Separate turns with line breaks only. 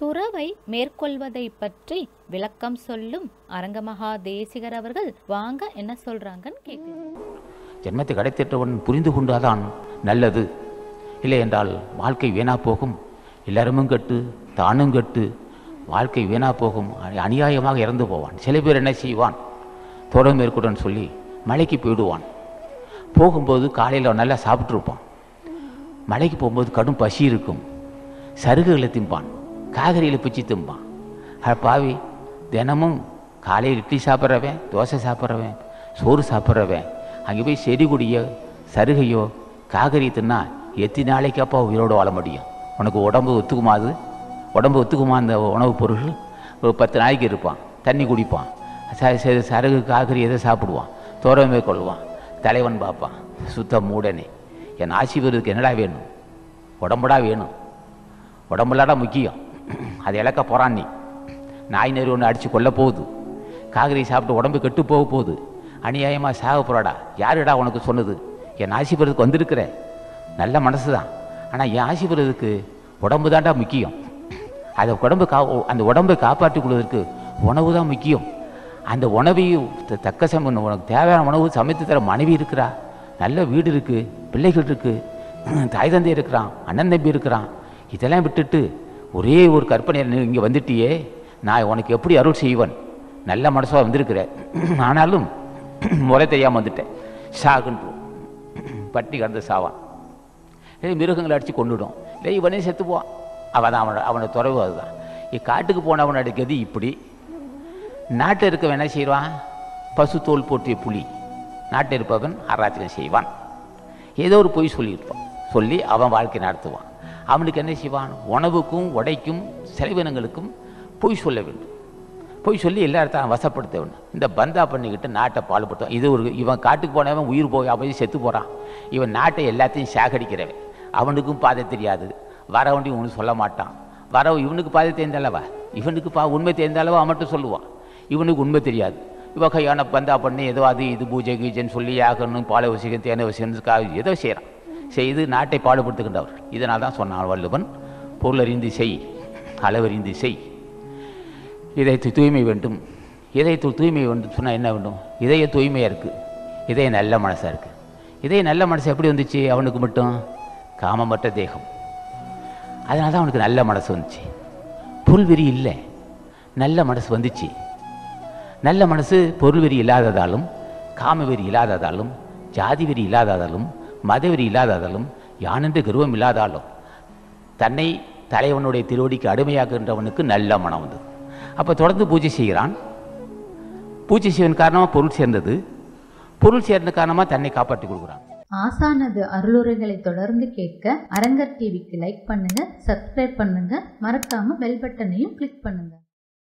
துறவை மேற்கொள்வதை பற்றி விளக்கம் சொல்லும் அரங்கமகா தேசிகர் அவர்கள் வாங்க என்ன சொல்றாங்கன்னு கேட்குறேன்
ஜென்மத்தை கிடைத்திட்டவன் புரிந்து கொண்டாதான் நல்லது இல்லை என்றால் வாழ்க்கை வீணா போகும் எல்லாருமும் கெட்டு தானும் கெட்டு வாழ்க்கை வீணா போகும் அ- அநியாயமாக இறந்து போவான் சில பேர் என்ன செய்வான் தொடர் மேற்கொடன் சொல்லி மலைக்கு போயிடுவான் போகும்போது காலையில் நல்லா சாப்பிட்ருப்பான் மலைக்கு போகும்போது கடும் பசி இருக்கும் சருகுகளை திம்பான் காய்கறியில் பிச்சு திம்பான் அட பாவி தினமும் காலையில் இட்லி சாப்பிட்றவன் தோசை சாப்பிட்றவன் சோறு சாப்பிட்றவன் அங்கே போய் செடி கொடியோ சருகையோ காய்கறி தின்னா எத்தனை நாளைக்கு அப்பா உயிரோடு வாழ முடியும் உனக்கு உடம்பு ஒத்துக்குமா அது உடம்பு ஒத்துக்குமா அந்த உணவுப் பொருள் ஒரு பத்து நாளைக்கு இருப்பான் தண்ணி குடிப்பான் ச- ச- சருகு காய்கறி எதை சாப்பிடுவான் தோரம் மேற்கொள்வான் தலைவன் பார்ப்பான் சுத்த மூடனே என் ஆசி பெறுவதற்கு என்னடா வேணும் உடம்புடா வேணும் உடம்புலாடா முக்கியம் அதை இழக்க போகிறான் நீ நாய் நெறி ஒன்று அடித்து கொல்ல போகுது காய்கறி சாப்பிட்டு உடம்பு கெட்டு போக போகுது அநியாயமாக சாக போகிறாடா யாருடா உனக்கு சொன்னது என் ஆசி பெறதுக்கு வந்திருக்கிற நல்ல மனசு தான் ஆனால் என் ஆசி பெறதுக்கு உடம்பு தான்டா முக்கியம் அதை உடம்பு கா அந்த உடம்பை காப்பாற்றிக் கொள்வதற்கு உணவு தான் முக்கியம் அந்த உணவையும் த- தக்க சமயம் உனக்கு தேவையான உணவு சமைத்து தர மனைவி இருக்கிறா நல்ல வீடு இருக்குது பிள்ளைகள் இருக்குது தாய் தந்தை இருக்கிறான் அண்ணன் தம்பி இருக்கிறான் இதெல்லாம் விட்டுட்டு ஒரே ஒரு கற்பனை நீ இங்கே வந்துட்டியே நான் உனக்கு எப்படி அருள் செய்வன் நல்ல மனசாக வந்திருக்கிற ஆனாலும் முறை தெரியாமல் வந்துட்டேன் சாகுன்றோம் பட்டி கடந்து சாவான் இல்லை மிருகங்களை அடித்து கொண்டுடும் இல்லை இவனே செத்துக்குவான் அவன் தான் அவனோட அவனோட துறவு அதுதான் காட்டுக்கு போனவனோட கதி இப்படி நாட்டில் இருக்கவன் என்ன செய்வான் பசு தோல் போற்றிய புலி நாட்டில் இருப்பவன் அராஜகம் செய்வான் ஏதோ ஒரு பொய் சொல்லியிருப்பான் சொல்லி அவன் வாழ்க்கை நடத்துவான் அவனுக்கு என்ன செய்வான் உணவுக்கும் உடைக்கும் செலவினங்களுக்கும் பொய் சொல்ல வேண்டும் பொய் சொல்லி எல்லாத்தையும் வசப்படுத்த வேண்டும் இந்த பந்தா பண்ணிக்கிட்டு நாட்டை பாடுபடுத்துவான் இது ஒரு இவன் காட்டுக்கு போனவன் உயிர் போய் அப்படி செத்து போகிறான் இவன் நாட்டை எல்லாத்தையும் சேகரிக்கிறவன் அவனுக்கும் பாதை தெரியாது வரவண்டி ஒன்றும் சொல்ல மாட்டான் வர இவனுக்கு பாதை தெரிந்தாலவா இவனுக்கு பா உண்மை தெரிந்தாலவா அவன் மட்டும் சொல்லுவான் இவனுக்கு உண்மை தெரியாது இவ கையான பந்தா பண்ணி ஏதோ அது இது பூஜை கீஜைன்னு சொல்லி யாகணும் பாலை வசிக்கம் தேனை வசிக்கம் ஏதோ செய்கிறான் செய்து நாட்டை பாடுபடுத்துகின்றவர் இதனால் தான் சொன்னான் வள்ளுவன் பொருளறிந்து செய் அளவறிந்து செய் இதயத்தை தூய்மை வேண்டும் இதயத்தில் தூய்மை வேண்டும் சொன்னால் என்ன வேண்டும் இதய தூய்மையாக இருக்குது இதய நல்ல மனசாக இருக்குது இதய நல்ல மனசு எப்படி வந்துச்சு அவனுக்கு மட்டும் காமமற்ற தேகம் அதனால தான் அவனுக்கு நல்ல மனசு வந்துச்சு பொருள்வெறி இல்லை நல்ல மனசு வந்துச்சு நல்ல மனசு பொருள்வெறி இல்லாததாலும் காமவெறி இல்லாததாலும் ஜாதி வெறி இல்லாததாலும் மதவெறி இல்லாததாலும் யானென்று கர்வம் இல்லாதாலும் தன்னை தலைவனுடைய திருவடிக்கு அடிமையாக்குகின்றவனுக்கு நல்ல மனம் வந்தது அப்போ தொடர்ந்து பூஜை செய்கிறான் பூஜை செய்வதன் காரணமாக பொருள் சேர்ந்தது பொருள் சேர்ந்த காரணமாக தன்னை காப்பாற்றி கொடுக்குறான்
ஆசானது அருளுரைகளை தொடர்ந்து கேட்க அரங்கர் டிவிக்கு லைக் பண்ணுங்க சப்ஸ்கிரைப் பண்ணுங்க மறக்காம பெல் பட்டனையும் கிளிக் பண்ணுங்க